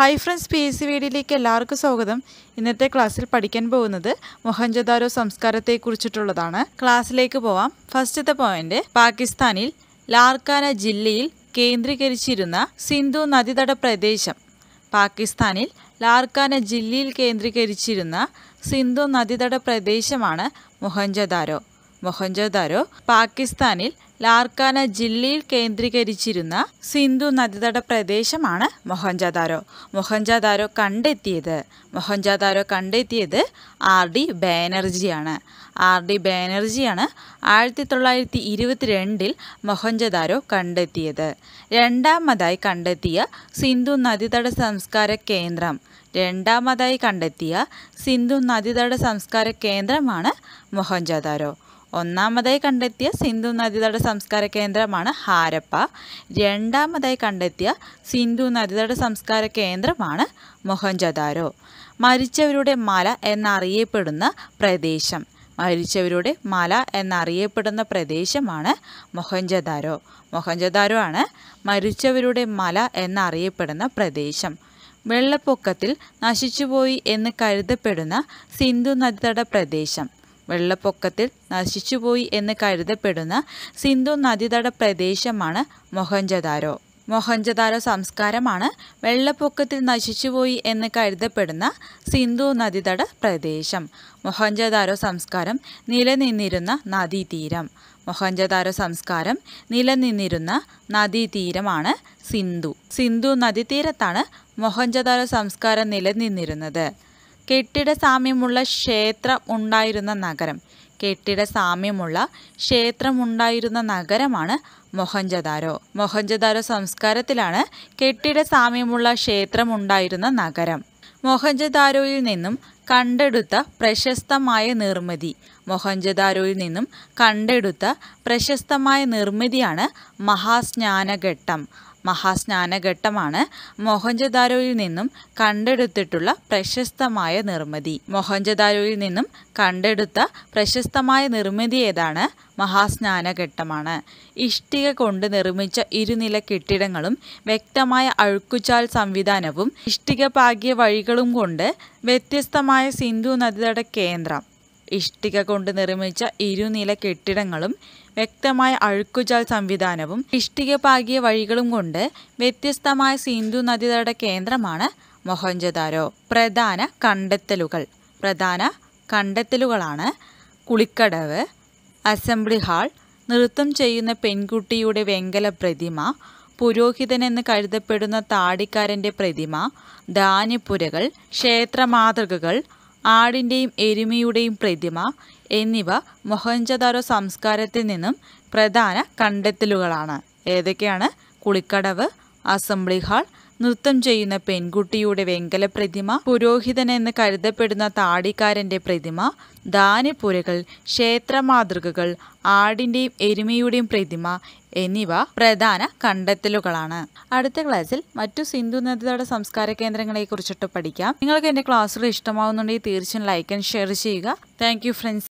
hi friends P S C വീഡിയോയിലേക്ക് എല്ലാവർക്കും സ്വാഗതം ഇന്നത്തെ ക്ലാസ്സിൽ പഠിക്കാൻ പോകുന്നത് മൊഹൻജദാരോ സംസ്കാരത്തെക്കുറിച്ചിട്ടുള്ളതാണ് ക്ലാസ്സിലേക്ക് പോവാം ഫസ്റ്റത്തെ പോയിന്റ് പാകിസ്ഥാനിൽ ലാർക്കാന ജില്ലയിൽ കേന്ദ്രീകരിച്ചിരുന്ന സിന്ധു നദീതട പ്രദേശം പാകിസ്ഥാനിൽ ലാർക്കാന ജില്ലയിൽ കേന്ദ്രീകരിച്ചിരുന്ന സിന്ധു നദീതട പ്രദേശമാണ് മൊഹൻജദാരോ മൊഹൻജദാരോ പാകിസ്ഥാനിൽ ലാർക്കാന ജില്ലയിൽ കേന്ദ്രീകരിച്ചിരുന്ന സിന്ധു നദീതട പ്രദേശമാണ് മൊഹൻജദാരോ മൊഹൻജദാരോ കണ്ടെത്തിയത് മൊഹൻജദാരോ കണ്ടെത്തിയത് ആർ ഡി ബാനർജിയാണ് ആർ ഡി ബാനർജിയാണ് ആയിരത്തി തൊള്ളായിരത്തി ഇരുപത്തിരണ്ടിൽ മൊഹൻജദാരോ കണ്ടെത്തിയത് രണ്ടാമതായി കണ്ടെത്തിയ സിന്ധു നദീതട സംസ്കാര കേന്ദ്രം രണ്ടാമതായി കണ്ടെത്തിയ സിന്ധു നദീതട സംസ്കാര കേന്ദ്രമാണ് മൊഹൻജദാരോ ഒന്നാമതായി കണ്ടെത്തിയ സിന്ധു നദീതട സംസ്കാര കേന്ദ്രമാണ് ഹാരപ്പ രണ്ടാമതായി കണ്ടെത്തിയ സിന്ധു നദീതട സംസ്കാര കേന്ദ്രമാണ് മൊഹൻജദാരോ മരിച്ചവരുടെ മല എന്നറിയപ്പെടുന്ന പ്രദേശം മരിച്ചവരുടെ മല എന്നറിയപ്പെടുന്ന പ്രദേശമാണ് മൊഹൻജദാരോ മൊഹൻജദാരോ ആണ് മരിച്ചവരുടെ മല എന്നറിയപ്പെടുന്ന പ്രദേശം വെള്ളപ്പൊക്കത്തിൽ നശിച്ചുപോയി എന്ന് കരുതപ്പെടുന്ന സിന്ധു നദീതട പ്രദേശം വെള്ളപ്പൊക്കത്തിൽ നശിച്ചുപോയി എന്ന് കരുതപ്പെടുന്ന സിന്ധു നദീതട പ്രദേശമാണ് മൊഹൻജദാരോ മൊഹൻജദാരോ സംസ്കാരമാണ് വെള്ളപ്പൊക്കത്തിൽ നശിച്ചുപോയി എന്ന് കരുതപ്പെടുന്ന സിന്ധു നദീതട പ്രദേശം മൊഹൻജദാരോ സംസ്കാരം നിലനിന്നിരുന്ന നദീതീരം മൊഹൻജദാരോ സംസ്കാരം നിലനിന്നിരുന്ന നദീതീരമാണ് സിന്ധു സിന്ധു നദീതീരത്താണ് മൊഹൻജദാരോ സംസ്കാരം നിലനിന്നിരുന്നത് കെട്ടിട സാമ്യമുള്ള ക്ഷേത്രം ഉണ്ടായിരുന്ന നഗരം കെട്ടിട സാമ്യമുള്ള ക്ഷേത്രമുണ്ടായിരുന്ന നഗരമാണ് മൊഹൻജദാരോ മൊഹൻജദാരോ സംസ്കാരത്തിലാണ് കെട്ടിട സാമ്യമുള്ള ക്ഷേത്രമുണ്ടായിരുന്ന നഗരം മൊഹൻജദാരോയിൽ നിന്നും കണ്ടെടുത്ത പ്രശസ്തമായ നിർമ്മിതി മൊഹൻജദാരോയിൽ നിന്നും കണ്ടെടുത്ത പ്രശസ്തമായ നിർമ്മിതിയാണ് മഹാസ്നാനഘട്ടം മഹാസ്നാനഘട്ടമാണ് മൊഹൻജദാരോയിൽ നിന്നും കണ്ടെടുത്തിട്ടുള്ള പ്രശസ്തമായ നിർമ്മിതി മൊഹൻജദാരോയിൽ നിന്നും കണ്ടെടുത്ത പ്രശസ്തമായ നിർമ്മിതി ഏതാണ് മഹാസ്നാനഘട്ടമാണ് ഇഷ്ടിക കൊണ്ട് നിർമ്മിച്ച ഇരുനില കെട്ടിടങ്ങളും വ്യക്തമായ അഴുക്കുചാൽ സംവിധാനവും ഇഷ്ടിക പാകിയ വഴികളും കൊണ്ട് വ്യത്യസ്തമായ സിന്ധു നദിതട കേന്ദ്രം ഇഷ്ടിക കൊണ്ട് നിർമ്മിച്ച ഇരുനില കെട്ടിടങ്ങളും വ്യക്തമായ അഴുക്കുചാൽ സംവിധാനവും ഇഷ്ടിക പാകിയ വഴികളും കൊണ്ട് വ്യത്യസ്തമായ സിന്ധു നദീതട കേന്ദ്രമാണ് മൊഹൻജദാരോ പ്രധാന കണ്ടെത്തലുകൾ പ്രധാന കണ്ടെത്തലുകളാണ് കുളിക്കടവ് അസംബ്ലി ഹാൾ നൃത്തം ചെയ്യുന്ന പെൺകുട്ടിയുടെ വെങ്കല പ്രതിമ പുരോഹിതനെന്ന് കരുതപ്പെടുന്ന താടിക്കാരൻ്റെ പ്രതിമ ധാന്യപ്പുരകൾ ക്ഷേത്രമാതൃകകൾ ആടിൻ്റെയും എരുമയുടെയും പ്രതിമ എന്നിവ മൊഹൻജദാരോ സംസ്കാരത്തിൽ നിന്നും പ്രധാന കണ്ടെത്തലുകളാണ് ഏതൊക്കെയാണ് കുളിക്കടവ് അസംബ്ലി ഹാൾ നൃത്തം ചെയ്യുന്ന പെൺകുട്ടിയുടെ വെങ്കല പ്രതിമ പുരോഹിതനെന്ന് കരുതപ്പെടുന്ന താടിക്കാരൻ്റെ പ്രതിമ ധാന്യപ്പുരകൾ ക്ഷേത്രമാതൃകകൾ ആടിൻ്റെയും എരുമയുടെയും പ്രതിമ എന്നിവ പ്രധാന കണ്ടെത്തലുകളാണ് അടുത്ത ക്ലാസ്സിൽ മറ്റു സിന്ധു നദിയുടെ സംസ്കാര കേന്ദ്രങ്ങളെ കുറിച്ചിട്ട് പഠിക്കാം നിങ്ങൾക്ക് എൻ്റെ ക്ലാസ്സുകൾ ഇഷ്ടമാവുന്നുണ്ടെങ്കിൽ തീർച്ചയായും ലൈക്ക് ആൻഡ് ഷെയർ ചെയ്യുക താങ്ക് യു ഫ്രണ്ട്സ്